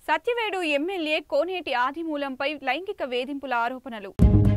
Satyavedu MLA కోనేటి ఆదిమూలంపై లైంగిక వేధింపుల ఆరోపణలు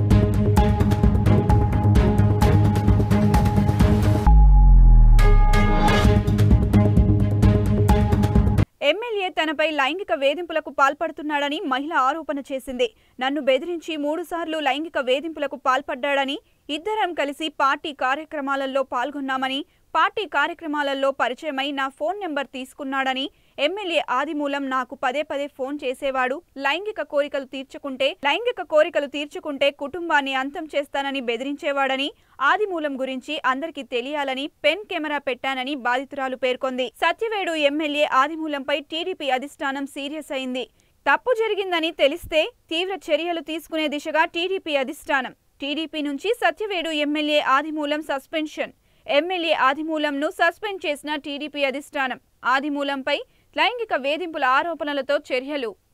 ఎమ్మెల్యే తనపై లైంగిక వేధింపులకు పాల్పడుతున్నాడని మహిళ ఆరోపణ చేసింది నన్ను బెదిరించి మూడుసార్లు లైంగిక వేధింపులకు పాల్పడ్డాడని ఇద్దరం కలిసి పార్టీ కార్యక్రమాలలో పాల్గొన్నామని పార్టీ కార్యక్రమాలలో పరిచయమై నా ఫోన్ నెంబర్ తీసుకున్నాడని ఎమ్మెల్యే ఆదిమూలం నాకు పదే పదే ఫోన్ చేసేవాడు లైంగిక కోరికలు తీర్చుకుంటే లైంగిక కోరికలు తీర్చుకుంటే కుటుంబాన్ని అంతం చేస్తానని బెదిరించేవాడని ఆదిమూలం గురించి అందరికీ తెలియాలని పెన్ కెమెరా పెట్టానని బాధితురాలు పేర్కొంది సత్యవేడు ఎమ్మెల్యే ఆదిమూలంపై టీడీపీ అధిష్టానం సీరియస్ అయింది తప్పు జరిగిందని తెలిస్తే తీవ్ర చర్యలు తీసుకునే దిశగా టీడీపీ అధిష్టానం టీడీపీ నుంచి Satyavedu MLA Adimulam suspension MLA ఆదిమూలంను సస్పెండ్ చేసిన టీడీపీ అధిష్టానం ఆదిమూలంపై లైంగిక వేధింపుల ఆరోపణలతో చర్యలు